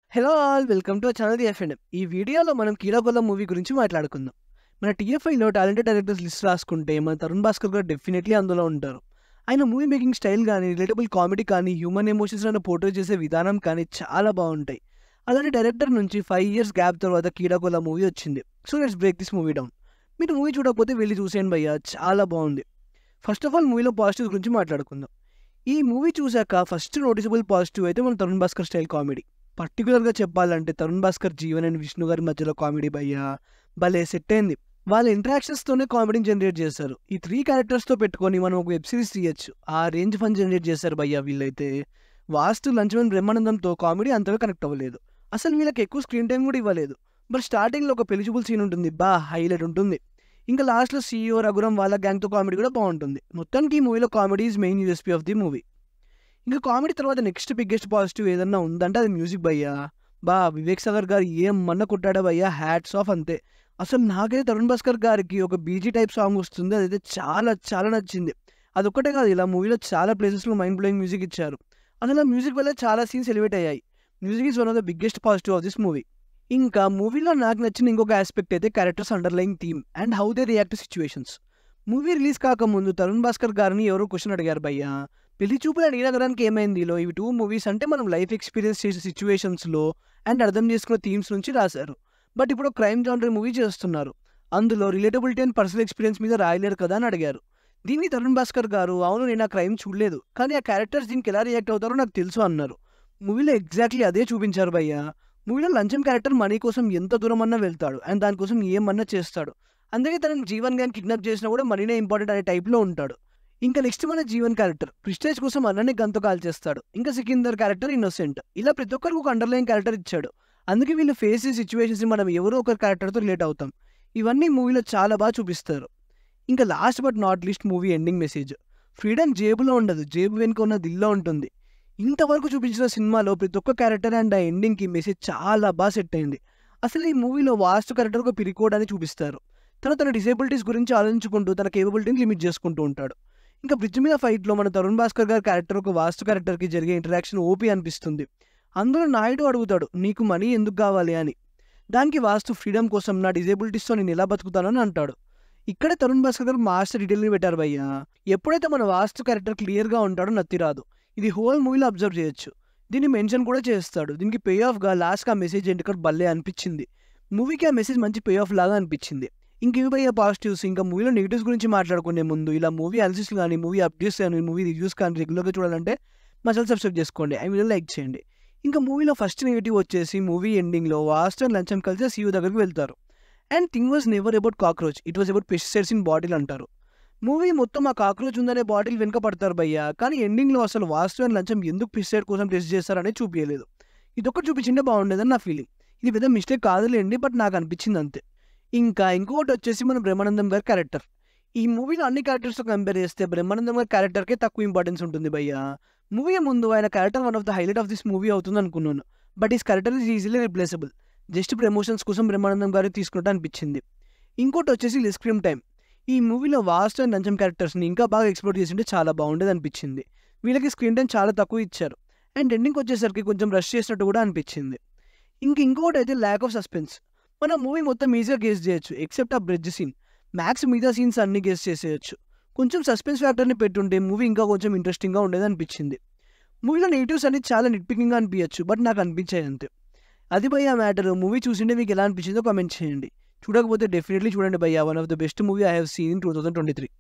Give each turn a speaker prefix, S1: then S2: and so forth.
S1: hello all welcome to channel ఎఫ్ఎండ్ ఈ వీడియోలో మనం కీలకొల్ల మూవీ గురించి మాట్లాడుకుందాం మన టీఎఫ్ఐలో టాలెంటెడ్ డైరెక్టర్స్ లిస్ట్ రాసుకుంటే మన తరుణ్ భాస్కర్ గారు డెఫినెట్లీ అందులో ఉంటారు ఆయన మూవీ మేకింగ్ స్టైల్ కానీ రిలేటబుల్ కామెడీ కానీ హ్యూమన్ ఎమోషన్స్ అని పోర్ట్రే చేసే విధానం కానీ చాలా బాగుంటాయి అలాంటి డైరెక్టర్ నుంచి ఫైవ్ ఇయర్స్ గ్యాప్ తర్వాత కీలకొల్ల మూవీ వచ్చింది so let's break this movie down మీరు మూవీ చూడకపోతే వెళ్ళి చూసేయండి భయ్య చాలా బాగుంది ఫస్ట్ ఆఫ్ ఆల్ మూవీలో పాజిటివ్స్ గురించి మాట్లాడుకుందాం ఈ మూవీ చూశాక ఫస్ట్ నోటిసబుల్ పాజిటివ్ అయితే మన తరుణ్ భాస్కర్ స్టైల్ కామెడీ పర్టికులర్గా చెప్పాలంటే తరుణ్ భాస్కర్ జీవన్ అండ్ విష్ణు గారి మధ్యలో కామెడీ భయ్యా భలే సెట్ అయింది వాళ్ళ ఇంటరాక్షన్స్తోనే కామెడీని జనరేట్ చేశారు ఈ త్రీ క్యారెక్టర్స్తో పెట్టుకొని మనం ఒక వెబ్ సిరీస్ తీయచ్చు ఆ రేంజ్ ఫన్ జనరేట్ చేశారు భయ్యా వీళ్ళైతే వాస్తు లంచమన్ బ్రహ్మానందంతో కామెడీ అంతగా కనెక్ట్ అవ్వలేదు అసలు వీళ్ళకి ఎక్కువ స్క్రీన్ టైం కూడా ఇవ్వలేదు బట్ స్టార్టింగ్లో ఒక పెలిజిబుల్ సీన్ ఉంటుంది బా హైలైట్ ఉంటుంది ఇంకా లాస్ట్లో సీఈఓ రఘురం వాళ్ళ గ్యాంగ్తో కామెడీ కూడా బాగుంటుంది మొత్తానికి ఈ మూవీలో comedy is main USP of the movie ఇంకా కామెడీ తర్వాత నెక్స్ట్ బిగ్గెస్ట్ పాజిటివ్ ఏదన్నా ఉందంటే అది మ్యూజిక్ భయ్యా బా వివేక్ సాగర్ గారు ఏం మన్న కొట్టాడా భయ్యా హ్యాట్స్ ఆఫ్ అంతే అసలు నాకైతే తరుణ్ భాస్కర్ గారికి ఒక బీజీ టైప్ సాంగ్ వస్తుంది అదైతే చాలా చాలా నచ్చింది అదొక్కటే కాదు ఇలా మూవీలో చాలా ప్లేసెస్లో మైండ్ బ్లోయింగ్ మ్యూజిక్ ఇచ్చారు అసలు ఆ మ్యూజిక్ వల్ల చాలా సీన్స్ ఎలివేట్ అయ్యాయి music is one of the biggest positive of this movie ఇంకా మూవీలో నాకు నచ్చిన ఇంకొక ఆస్పెక్ట్ అయితే characters underline theme and how they react situations movie release కాకముందు తరుణ్ భాస్కర్ గారిని ఎవరో క్వశ్చన్ అడిగారు భయ్యా పెళ్లి చూపుల నీనగరానికి ఏమైంది లో ఇవి టూ మూవీస్ అంటే మనం లైఫ్ ఎక్స్పీరియన్స్ చేసే సిచ్యువేషన్స్లో అండ్ అర్థం చేసుకున్న థీమ్స్ నుంచి రాశారు బట్ ఇప్పుడు క్రైమ్ జానర్ మూవీ చేస్తున్నారు అందులో రిలేటబిలిటీ అండ్ పర్సనల్ ఎక్స్పీరియన్స్ మీద రాయలేరు కదా అని అడిగారు దీన్ని తరుణ్ భాస్కర్ గారు అవును నేను ఆ క్రైమ్ చూడలేదు కానీ ఆ క్యారెక్టర్స్ దీనికి ఎలా రియాక్ట్ అవుతారో నాకు తెలుసు అన్నారు మూవీలో ఎగ్జాక్ట్లీ అదే చూపించారు భయ్య మూవీలో లంచం క్యారెక్టర్ మనీ కోసం ఎంత దూరం అన్నా వెళ్తాడు అండ్ దానికోసం ఏమన్నా చేస్తాడు అందుకే తనని జీవన్ గాని కిడ్నాప్ చేసినా కూడా మనీనే ఇంపార్టెంట్ అనే టైప్లో ఉంటాడు ఇంకా నెక్స్ట్ మన జీవన్ క్యారెక్టర్ ప్రిస్టేజ్ కోసం అన్నని గంతో కాల్ చేస్తాడు ఇంకా సికిందర్ క్యారెక్టర్ ఇన్నోసెంట్ ఇలా ప్రతి ఒక్కరికి ఒక అండర్లైన్ క్యారెక్టర్ ఇచ్చాడు అందుకే వీళ్ళు ఫేస్ సిచ్యువేషన్స్ మనం ఎవరో ఒకరి క్యారెక్టర్తో రిలేట్ అవుతాం ఇవన్నీ మూవీలో చాలా బాగా చూపిస్తారు ఇంకా last but not least movie ending message freedom జేబులో ఉండదు జేబు వెనుక ఉన్న దిల్లో ఉంటుంది ఇంతవరకు చూపించిన సినిమాలో ప్రతి ఒక్క క్యారెక్టర్ అండ్ ఆ ఎండింగ్కి మెసేజ్ చాలా బాగా సెట్ అయింది అసలు ఈ మూవీలో వాస్ట్ క్యారెక్టర్ ఒక పిరికోడని చూపిస్తారు తను తన డిసేబిలిటీస్ గురించి ఆలోచించుకుంటూ తన కేపబిలిటీని లిమిట్ చేసుకుంటూ ఉంటాడు ఇంకా బ్రిడ్జ్ మీద ఫైట్లో మన తరుణ్ భాస్కర్ గారి క్యారెక్టర్ ఒక వాస్తు క్యారెక్టర్కి జరిగే ఇంటరాక్షన్ ఓపీ అనిపిస్తుంది అందులో నాయుడు అడుగుతాడు నీకు మనీ ఎందుకు కావాలి అని దానికి వాస్తు ఫ్రీడమ్ కోసం నా డిజేబిలిటీస్తో నేను ఎలా బతుకుతానని అంటాడు ఇక్కడే తరుణ్ భాస్కర్ గారు మాస్టర్ డీటెయిల్ని పెట్టారు భయ్య ఎప్పుడైతే మన వాస్తు క్యారెక్టర్ క్లియర్గా ఉంటాడో నత్తి రాదు ఇది హోల్ మూవీలో అబ్జర్వ్ చేయొచ్చు దీన్ని మెన్షన్ కూడా చేస్తాడు దీనికి పే ఆఫ్గా లాస్ట్గా ఆ మెసేజ్ ఏంటి భలే అనిపించింది మూవీకి ఆ మెసేజ్ మంచి పే ఆఫ్ లాగా అనిపించింది ఇంక ఇవి పోయే పాజిటివ్స్ ఇంకా మూవీలో నెగిటివ్స్ గురించి మాట్లాడుకునే ముందు ఇలా మూవీ అనాలిసిస్ కానీ మూవీ అప్డేట్స్ కానీ మూవీ రివ్యూస్ కానీ రెగ్యులర్గా చూడాలంటే మా ఛానల్ సబ్స్క్రైబ్ చేసుకోండి ఐ వీడియో లైక్ చేయండి ఇంకా మూవీలో ఫస్ట్ నెగిటివ్ వచ్చేసి మూవీ ఎండింగ్లో వాస్ట్ అండ్ లంచం కలిసి సీయూ దగ్గరికి వెళ్తారు and thing was never about cockroach it was about pesticides in bottle అంటారు మూవీ మొత్తం ఆ కాక్రోచ్ ఉందనే బాటిల్ వెనుక పడతారు భయ్య కానీ ఎండింగ్లో అసలు వాస్తు అండ్ లంచం ఎందుకు పెస్టిసైడ్ కోసం టెస్ట్ చేస్తారనేది చూపించలేదు ఇదొక్కటి చూపించింటే బాగుండేదని నా ఫీలింగ్ ఇది పెద్ద మిస్టేక్ కాదులేండి బట్ నాకు అనిపించింది అంతే ఇంకా ఇంకొకటి వచ్చేసి మన బ్రహ్మానందం గారి క్యారెక్టర్ ఈ మూవీలో అన్ని క్యారెక్టర్స్తో కంపేర్ చేస్తే బ్రహ్మానందం గారి క్యారెక్టర్కే తక్కువ ఇంపార్టెన్స్ ఉంటుంది భయ్య మూవీ ముందు ఆయన character one of the highlight of this movie అవుతుంది అనుకున్నాను but his character is easily replaceable just promotions కోసం బ్రహ్మానందం గారు తీసుకున్నట్టు అనిపించింది ఇంకోటి వచ్చేసి లెస్ స్క్రీన్ టైం ఈ మూవీలో వాస్ట్ అండ్ నంచం క్యారెక్టర్స్ని ఇంకా బాగా ఎక్స్ప్లోర్ చేసింటే చాలా బాగుండేది అనిపించింది వీళ్ళకి స్క్రీన్ టైం చాలా తక్కువ ఇచ్చారు అండ్ ఎండింగ్ వచ్చేసరికి కొంచెం రష్ చేసినట్టు కూడా అనిపించింది ఇంక ఇంకొకటి అయితే ల్యాక్ ఆఫ్ సస్పెన్స్ మన మూవీ మొత్తం ఈజీగా గేస్ చేయొచ్చు ఎక్సెప్ట్ ఆ బ్రిడ్జ్ సీన్ మ్యాక్స్ మిగతా సీన్స్ అన్ని గేస్ చేసేయచ్చు కొంచెం సస్పెన్స్ ఫ్యాక్టర్ని పెట్టుంటే మూవీ ఇంకా కొంచెం ఇంట్రెస్టింగ్గా ఉండేది అనిపించింది మూవీలో నెగిటివ్స్ అన్ని చాలా నిట్పికింగ్గా అనిపించచ్చు బట్ నాకు అనిపించాయి అంతే అది భయ్య మ్యాటర్ మూవీ చూసింటే మీకు ఎలా అనిపించిందో కామెంట్ చేయండి చూడకపోతే డెఫినెట్లీ చూడండి భయ్య one of the best movie I have seen in two thousand twenty three